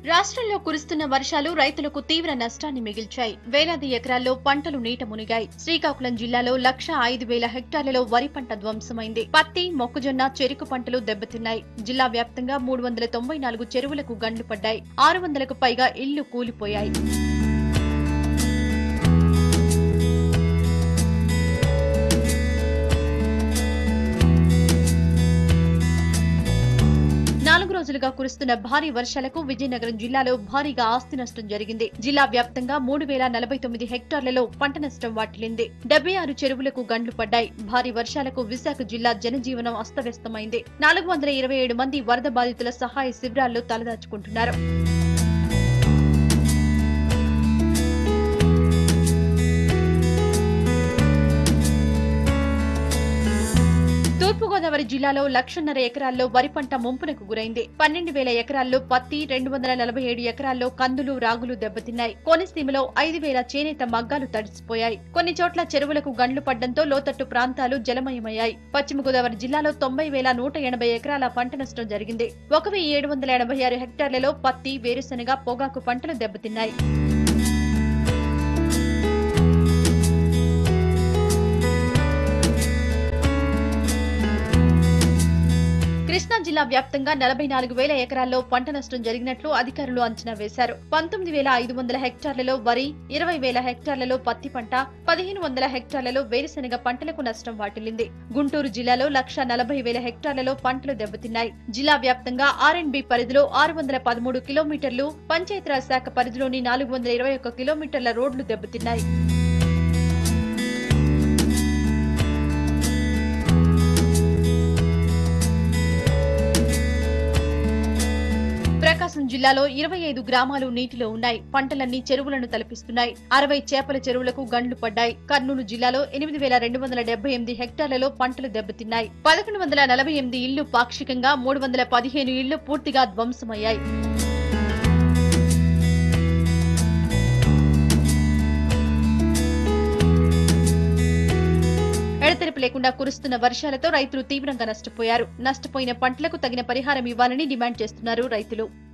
రాష్ట్రంలో కురుస్తున్న వర్షాలు రైతులకు తీవ్ర నష్టాన్ని మిగిల్చాయి వేలాది ఎకరాల్లో పంటలు నీట మునిగాయి శ్రీకాకుళం జిల్లాలో లక్ష ఐదు వేల హెక్టార్లలో వరి పంట ధ్వంసమైంది పత్తి మొక్కజొన్న చెరుకు పంటలు దెబ్బతిన్నాయి జిల్లా వ్యాప్తంగా మూడు వందల తొంభై నాలుగు చెరువులకు గండ్లు పడ్డాయి ఆరు వందలకు పైగా ఇళ్లు కూలిపోయాయి నాలుగు రోజులుగా కురుస్తున్న భారీ వర్షాలకు విజయనగరం జిల్లాలో భారీగా ఆస్తి నష్టం జరిగింది జిల్లా వ్యాప్తంగా మూడు వేల నలభై తొమ్మిది హెక్టార్లలో పంట నష్టం వాటిల్లింది డెబ్బై ఆరు చెరువులకు గండ్లు పడ్డాయి భారీ వర్షాలకు విశాఖ జిల్లా జనజీవనం అస్తవ్యస్తమైంది నాలుగు వందల ఇరవై ఏడు మంది వరద బాధితుల సహాయ శిబిరాల్లో తలదాచుకుంటున్నారు తూర్పుగోదావరి జిల్లాలో లక్షన్నర ఎకరాల్లో వరి పంట ముంపునకు గురైంది పన్నెండు వేల ఎకరాల్లో పత్తి రెండు వందల నలభై ఏడు ఎకరాల్లో కందులు రాగులు దెబ్బతిన్నాయి కోనసీమలో ఐదు వేల చేనేత మగ్గాలు తడిసిపోయాయి కొన్ని చోట్ల చెరువులకు గండ్లు పడ్డంతో లోతట్టు ప్రాంతాలు జలమయమయ్యాయి పశ్చిమ గోదావరి జిల్లాలో తొంభై వేల నూట ఎనభై ఎకరాల పంట నష్టం జరిగింది ఒక వెయ్యి ఏడు వందల ఎనభై ఆరు హెక్టార్లలో పత్తి వేరుశెనగ పొగాకు పంటలు దెబ్బతిన్నాయి కృష్ణా జిల్లా వ్యాప్తంగా నలభై నాలుగు వేల ఎకరాల్లో పంట నష్టం జరిగినట్లు అధికారులు అంచనా వేశారు పంతొమ్మిది వేల ఐదు వందల హెక్టార్లలో వరి ఇరవై వేల హెక్టార్లలో పత్తి పంట పదిహేను వందల హెక్టార్లలో వేరుశెనగ పంటలకు నష్టం వాటిల్లింది గుంటూరు జిల్లాలో లక్ష నలభై వేల హెక్టార్లలో పంటలు దెబ్బతిన్నాయి జిల్లా వ్యాప్తంగా ఆర్ అండ్ బి పరిధిలో ఆరు వందల పదమూడు కిలోమీటర్లు పంచాయతీరాజ్ శాఖ పరిధిలోని నాలుగు వందల ఇరవై ఒక్క కిలోమీటర్ల రోడ్లు దెబ్బతిన్నాయి ప్రకాశం జిల్లాలో ఇరవై ఐదు గ్రామాలు నీటిలో ఉన్నాయి పంటలన్నీ చెరువులను తలపిస్తున్నాయి అరవై చేపల చెరువులకు గండ్లు పడ్డాయి కర్నూలు జిల్లాలో ఎనిమిది వేల రెండు వందల డెబ్బై ఎనిమిది హెక్టార్లలో పంటలు దెబ్బతిన్నాయి పదకొండు వందల నలభై ఎనిమిది ఇళ్లు పాక్షికంగా మూడు వందల పదిహేను ఇళ్లు పూర్తిగా ధ్వంసమయ్యాయి ఎడతెరిపి లేకుండా కురుస్తున్న వర్షాలతో రైతులు తీవ్రంగా నష్టపోయారు నష్టపోయిన పంటలకు తగిన పరిహారం ఇవ్వాలని డిమాండ్ చేస్తున్నారు రైతులు